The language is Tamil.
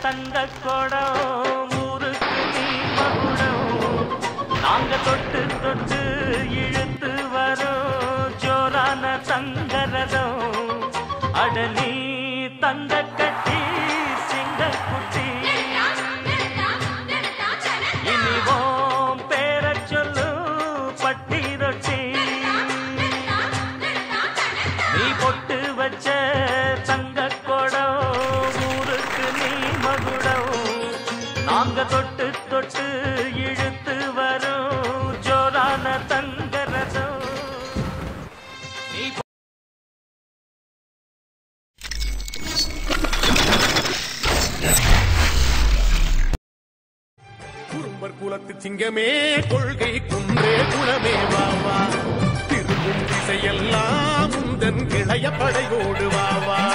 தங்க குடம் ஊருக்கு நீ மகுடம் நாங்க தொட்டு தொட்டு இழுத்து வரோம் ஜோரான தங்கரதம் அடலி தங்க கட்டி சிங்க குட்டி இனிவோம் பேர சொல்லு பட்டி ரொட்டி நீ பொட்டு வச்ச தங்க குடம் ஊருக்கு நீ மகுடம் நாங்க தொட்டு தொட்டு இழுத்து வரோம் ஜோரான தங்கரதம் நீ குறும்பர் குலத்து சிங்கமே கொள்கை குன்றே குலமே வாவா திரும்பும் திசையெல்லாம் உந்தன் இளைய படையோடு வாவா